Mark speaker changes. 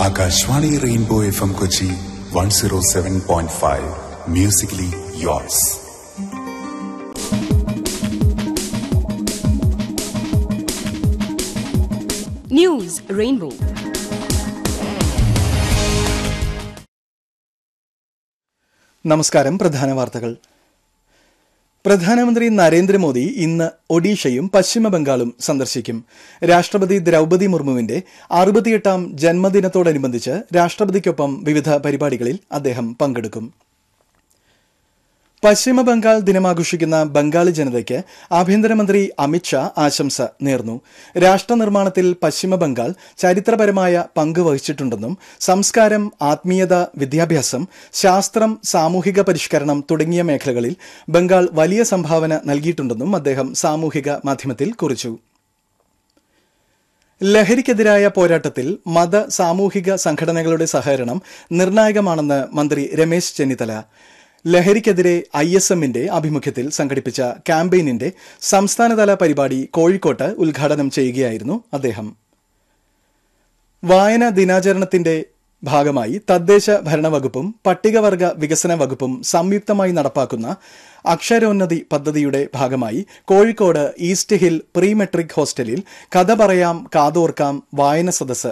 Speaker 1: Akashvani rainbow F M Kochi one zero seven point five musically yours
Speaker 2: News Rainbow.
Speaker 3: നമസ്കാരം പ്രധാന വാർത്തകൾ പ്രധാനമന്ത്രി നരേന്ദ്രമോദി ഇന്ന് ഒഡീഷയും പശ്ചിമ ബംഗാളും സന്ദർശിക്കും രാഷ്ട്രപതി ദ്രൌപതി മുർമുവിന്റെ അറുപത്തിയെട്ടാം ജന്മദിനത്തോടനുബന്ധിച്ച് രാഷ്ട്രപതിക്കൊപ്പം വിവിധ പരിപാടികളിൽ അദ്ദേഹം പങ്കെടുക്കും പശ്ചിമ ബംഗാൾ ദിനമാഘോഷിക്കുന്ന ബംഗാളി ജനതയ്ക്ക് ആഭ്യന്തരമന്ത്രി അമിത്ഷാ ആശംസ നേർന്നു രാഷ്ട്രനിർമ്മാണത്തിൽ പശ്ചിമ ബംഗാൾ ചരിത്രപരമായ പങ്ക് വഹിച്ചിട്ടുണ്ടെന്നും സംസ്കാരം ആത്മീയത വിദ്യാഭ്യാസം ശാസ്ത്രം സാമൂഹിക പരിഷ്കരണം തുടങ്ങിയ മേഖലകളിൽ ബംഗാൾ വലിയ സംഭാവന നൽകിയിട്ടുണ്ടെന്നും അദ്ദേഹം സാമൂഹിക മാധ്യമത്തിൽ കുറിച്ചു ലഹരിക്കെതിരായ പോരാട്ടത്തിൽ മത സാമൂഹിക സംഘടനകളുടെ സഹകരണം നിർണായകമാണെന്ന് മന്ത്രി രമേശ് ചെന്നിത്തല ലഹരിക്കെതിരെ ഐ എസ് എമ്മിന്റെ ആഭിമുഖ്യത്തിൽ സംഘടിപ്പിച്ച ക്യാമ്പയിനിന്റെ സംസ്ഥാനതല പരിപാടി കോഴിക്കോട്ട് ഉദ്ഘാടനം ചെയ്യുകയായിരുന്നു അദ്ദേഹം വായന ദിനാചരണത്തിന്റെ ഭാഗമായി തദ്ദേശ ഭരണവകുപ്പും പട്ടികവർഗ വികസന വകുപ്പും സംയുക്തമായി നടപ്പാക്കുന്ന അക്ഷരോന്നതി പദ്ധതിയുടെ ഭാഗമായി Kozhikode east hill pre matric ഹോസ്റ്റലിൽ കഥ പറയാം കാതോർക്കാം വായന സദസ്സ്